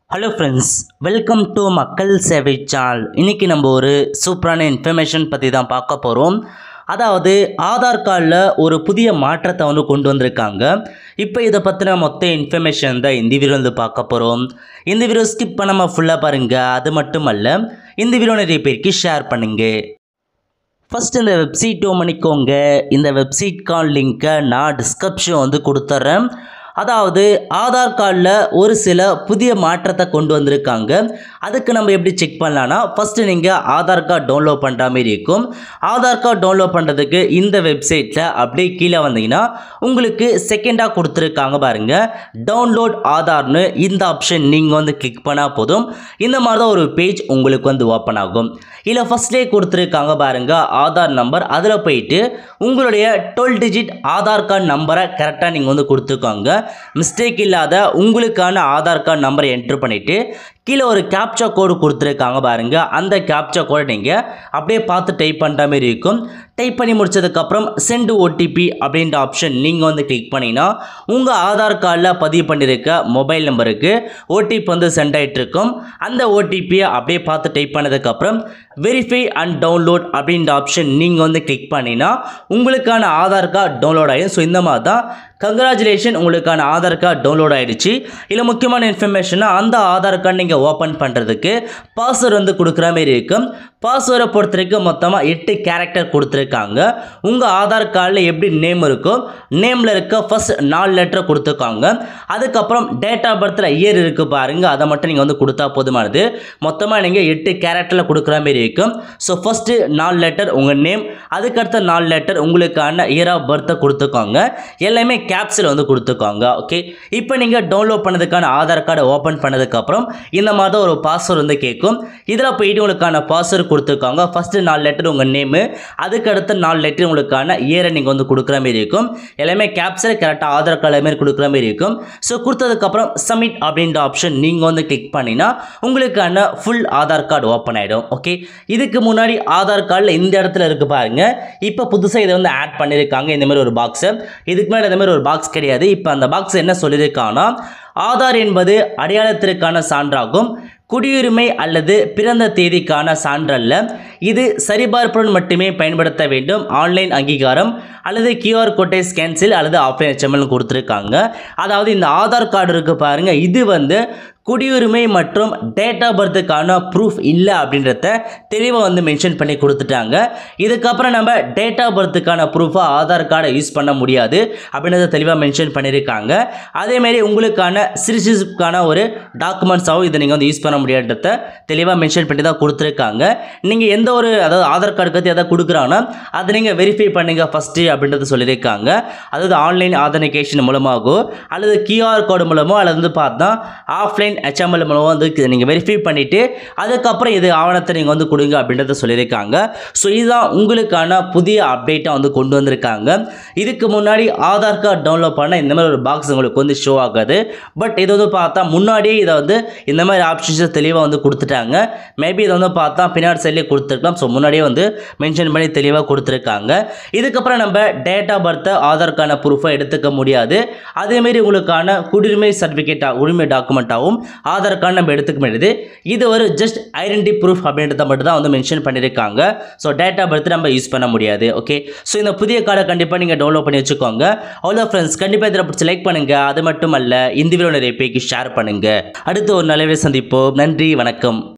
hello friends welcome to மக்கள் சேவை channel இன்றைக்கி நம்ம ஒரு சூப்பரான இன்ஃபர்மேஷன் பற்றி தான் பார்க்க போகிறோம் அதாவது ஆதார் கார்டில் ஒரு புதிய மாற்றத்தை வந்து கொண்டு வந்திருக்காங்க இப்போ இதை பற்றின மொத்த இன்ஃபர்மேஷன் தான் இந்த வீடியோ வந்து பார்க்க போகிறோம் இந்த வீடியோ ஸ்கிப் பண்ணாமல் ஃபுல்லாக பாருங்கள் அது மட்டும் அல்ல இந்த வீடியோ நிறைய பேருக்கு ஷேர் பண்ணுங்கள் ஃபஸ்ட் இந்த வெப்சைட் பண்ணிக்கோங்க இந்த வெப்சைட்கான லிங்க்கை நான் டிஸ்கிரிப்ஷன் வந்து கொடுத்துட்றேன் அதாவது ஆதார் கார்டில் ஒரு சில புதிய மாற்றத்தை கொண்டு வந்திருக்காங்க அதுக்கு நம்ம எப்படி செக் பண்ணலான்னா ஃபஸ்ட்டு நீங்கள் ஆதார் கார்டு டவுன்லோட் பண்ணுற மாதிரி இருக்கும் ஆதார் கார்டு டவுன்லோட் பண்ணுறதுக்கு இந்த வெப்சைட்டில் அப்படியே கீழே வந்தீங்கன்னா உங்களுக்கு செகண்டாக கொடுத்துருக்காங்க பாருங்கள் டவுன்லோட் ஆதார்னு இந்த ஆப்ஷன் நீங்கள் வந்து கிளிக் பண்ணால் போதும் இந்த மாதிரி தான் ஒரு பேஜ் உங்களுக்கு வந்து ஓப்பன் ஆகும் இல்லை ஃபஸ்ட்லேயே கொடுத்துருக்காங்க பாருங்க ஆதார் நம்பர் அதில் போயிட்டு உங்களுடைய டுவெல் டிஜிட் ஆதார் கார்டு நம்பரை கரெக்டாக நீங்கள் வந்து கொடுத்துக்கோங்க மிஸ்டேக் இல்லாத உங்களுக்கான ஆதார் கார்டு நம்பரை என்ட்ரு பண்ணிவிட்டு கீழே ஒரு கேப்சா கோடு கொடுத்துருக்காங்க பாருங்க அந்த கேப்சா கோடை நீங்கள் அப்படியே பார்த்து டைப் பண்ணுற மாதிரி இருக்கும் டைப் பண்ணி முடிச்சதுக்கப்புறம் சென்ட் ஓடிபி அப்படின்ற ஆப்ஷன் நீங்கள் வந்து கிளிக் பண்ணிங்கன்னா உங்கள் ஆதார் கார்டில் பதிவு பண்ணியிருக்க மொபைல் நம்பருக்கு ஓடிபி வந்து சென்ட் ஆகிட்டு இருக்கும் அந்த ஓடிபியை அப்படியே பார்த்து டைப் பண்ணதுக்கப்புறம் வெரிஃபை அண்ட் டவுன்லோட் அப்படின்ற ஆப்ஷன் நீங்கள் வந்து கிளிக் பண்ணினா உங்களுக்கான ஆதார் கார்டு டவுன்லோட் ஆகிடும் ஸோ இந்த மாதிரி தான் கங்க்ராச்சுலேஷன் உங்களுக்கான ஆதார் கார்டு டவுன்லோட் ஆகிடுச்சு இல்லை முக்கியமான இன்ஃபர்மேஷனாக அந்த ஆதார் கார்டு நீங்கள் ஓப்பன் பண்ணுறதுக்கு பாஸ்வேர்டு வந்து கொடுக்குற மாதிரி இருக்கும் பாஸ்வேர்டை பொறுத்த வரைக்கும் மொத்தமாக எட்டு கேரக்டர் கொடுத்துருக்காங்க உங்கள் ஆதார் கார்டில் எப்படி நேம் இருக்கோ நேமில் இருக்க ஃபஸ்ட் நாலு லெட்டரை கொடுத்துருக்காங்க அதுக்கப்புறம் டேட் ஆஃப் பர்த்தில் இயர் இருக்குது பாருங்கள் அதை மட்டும் நீங்கள் வந்து கொடுத்தா போதுமானது மொத்தமாக நீங்கள் எட்டு கேரக்டரில் கொடுக்குற மாதிரி இருக்கும் ஸோ ஃபஸ்ட்டு நாலு லெட்டர் உங்கள் நேம் அதுக்கடுத்த நாலு லெட்டர் உங்களுக்கான இயர் ஆஃப் பர்த்தை கொடுத்துக்கோங்க எல்லாமே கேப்ஸில் வந்து கொடுத்துக்கோங்க ஓகே இப்போ நீங்கள் டவுன்லோட் பண்ணதுக்கான ஆதார் கார்டை ஓப்பன் பண்ணதுக்கப்புறம் இந்த மாதிரி தான் ஒரு பாஸ்வேர்டு வந்து கேட்கும் இதில் போயிட்டு உங்களுக்கான பாஸ்வேர்டு கொடுத்துருக்காங்க ஃபஸ்ட்டு நாலு லெட்டர் உங்கள் நேமு அதுக்கடுத்த நாலு லெட்டர் உங்களுக்கான இயரை நீங்கள் வந்து கொடுக்குற மாதிரி இருக்கும் எல்லாமே கேப்ஸில் கரெக்டாக ஆதார் கார்டு மாதிரி கொடுக்குற மாதிரி இருக்கும் ஸோ கொடுத்ததுக்கப்புறம் சப்மிட் அப்படின்ற ஆப்ஷன் நீங்கள் வந்து கிளிக் பண்ணினா உங்களுக்கான ஃபுல் ஆதார் கார்டு ஓப்பன் ஆகிடும் ஓகே இதுக்கு முன்னாடி ஆதார் கார்டில் இந்த இடத்துல இருக்குது பாருங்க இப்போ புதுசாக இதை வந்து ஆட் பண்ணியிருக்காங்க இந்த மாதிரி ஒரு பாக்ஸை இதுக்கு மேலே இந்த மாதிரி ஒரு பாக்ஸ் கிடையாது இப்போ அந்த பாக்ஸ் என்ன சொல்லியிருக்காங்கன்னா ஆதார் என்பது அடையாளத்திற்கான சான்றாகும் குடியுரிமை அல்லது பிறந்த தேதிக்கான சான்றல்ல இது சரிபார்ப்புடன் மட்டுமே பயன்படுத்த வேண்டும் ஆன்லைன் அங்கீகாரம் அல்லது கியூஆர் கோட்டை ஸ்கேன்சில் அல்லது ஆஃப்லைன் ஹெச்எம்எல் கொடுத்துருக்காங்க அதாவது இந்த ஆதார் கார்டு இருக்குது பாருங்கள் இது வந்து குடியுரிமை மற்றும் டேட் ஆஃப் பர்த்துக்கான ப்ரூஃப் இல்லை அப்படின்றத தெளிவாக வந்து மென்ஷன் பண்ணி கொடுத்துட்டாங்க இதுக்கப்புறம் நம்ம டேட் ஆஃப் பர்த்துக்கான ப்ரூஃபாக ஆதார் கார்டை யூஸ் பண்ண முடியாது அப்படின்றத தெளிவாக மென்ஷன் பண்ணியிருக்காங்க அதேமாரி உங்களுக்கான சிட்டிசன்ஷிப்கான ஒரு டாக்குமெண்ட்ஸாகவும் இதை நீங்கள் வந்து யூஸ் பண்ண முடியாதுன்றத தெளிவாக மென்ஷன் பண்ணி தான் கொடுத்துருக்காங்க நீங்கள் எந்த ஒரு அதாவது ஆதார் கார்டு பற்றி எதாவது கொடுக்குறாங்கன்னா அதை நீங்கள் வெரிஃபை பண்ணுங்கள் ஃபஸ்ட்டு அப்படின்றத சொல்லியிருக்காங்க அதாவது ஆன்லைன் ஆதனிகேஷன் மூலமாகவோ அல்லது கியூஆர் கோடு மூலமோ அல்லது வந்து பார்த்தா ஆஃப்லைன் ஹெச்எம்எல் மூலமாக வந்து நீங்கள் வெரிஃபை பண்ணிவிட்டு அதுக்கப்புறம் இது ஆவணத்தை நீங்கள் வந்து கொடுங்க அப்படின்றத சொல்லியிருக்காங்க ஸோ இதுதான் உங்களுக்கான புதிய அப்டேட்டாக வந்து கொண்டு வந்திருக்காங்க இதுக்கு முன்னாடி ஆதார் கார்டு டவுன்லோட் பண்ண இந்த மாதிரி ஒரு பாக்ஸ் உங்களுக்கு வந்து ஷோ ஆகாது பட் இது வந்து பார்த்தா முன்னாடியே இதை வந்து இந்த மாதிரி ஆப்ஷன்ஸை தெளிவாக வந்து கொடுத்துட்டாங்க மேபி இதை வந்து பார்த்தா பின்னாடி சைட்லேயே கொடுத்துருக்கலாம் ஸோ முன்னாடியே வந்து மென்ஷன் பண்ணி தெளிவாக கொடுத்துருக்காங்க இதுக்கப்புறம் நம்ம டேட் ஆஃப் பர்த்தை ஆதார்க்கான ப்ரூஃபை எடுத்துக்க முடியாது அதேமாரி உங்களுக்கான குடியுரிமை சர்டிஃபிகேட்டாக உரிமை டாக்குமெண்ட்டாகவும் ஆதார் கார்டு நம்ம எடுத்துக்க முடியாது இது ஒரு ஜஸ்ட் ஐடென்டி ப்ரூஃப் அப்படின்றத மட்டும் தான் வந்து மென்ஷன் பண்ணியிருக்காங்க ஸோ டேட் ஆஃப் பர்த் நம்ம யூஸ் பண்ண முடியாது ஓகே ஸோ இந்த புதிய கார்டை கண்டிப்பாக நீங்கள் டவுன்லோட் பண்ணி வச்சுக்கோங்க அவ்வளோ ஃப்ரெண்ட்ஸ் கண்டிப்பாக இதில் பிடிச்சி லைக் பண்ணுங்கள் அது மட்டும் அல்ல இந்த வீடியோ நிறைய பேருக்கு ஷேர் பண்ணுங்கள் அடுத்து ஒரு நல்லவே சந்திப்போம் நன்றி வணக்கம்